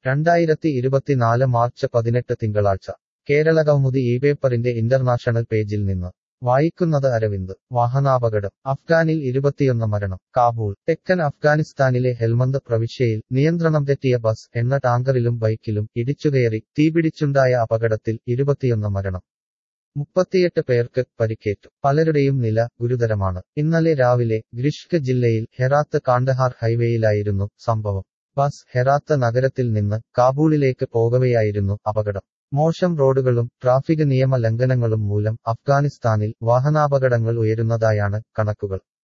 രണ്ടായിരത്തി ഇരുപത്തിനാല് മാർച്ച് പതിനെട്ട് തിങ്കളാഴ്ച കേരള കൗമുദി ഈ പേപ്പറിന്റെ ഇന്റർനാഷണൽ പേജിൽ നിന്ന് വായിക്കുന്നത് അരവിന്ദ് വാഹനാപകടം അഫ്ഗാനിൽ ഇരുപത്തിയൊന്ന് മരണം കാബൂൾ തെക്കൻ അഫ്ഗാനിസ്ഥാനിലെ ഹെൽമന്ദ് പ്രവിശ്യയിൽ നിയന്ത്രണം തെറ്റിയ ബസ് എണ്ണ ടാങ്കറിലും ബൈക്കിലും ഇടിച്ചുകയറി തീപിടിച്ചുണ്ടായ അപകടത്തിൽ ഇരുപത്തിയൊന്ന് മരണം മുപ്പത്തിയെട്ട് പേർക്ക് പരിക്കേറ്റു പലരുടെയും നില ഗുരുതരമാണ് ഇന്നലെ രാവിലെ ഗ്രിഷ്ക് ജില്ലയിൽ ഹെറാത്ത് കാണ്ഡഹാർ ഹൈവേയിലായിരുന്നു സംഭവം ബസ് ഹെറാത്ത് നഗരത്തിൽ നിന്ന് കാബൂളിലേക്ക് പോകവെയായിരുന്നു അപകടം മോശം റോഡുകളും ട്രാഫിക് നിയമ ലംഘനങ്ങളും മൂലം അഫ്ഗാനിസ്ഥാനിൽ വാഹനാപകടങ്ങൾ ഉയരുന്നതായാണ് കണക്കുകൾ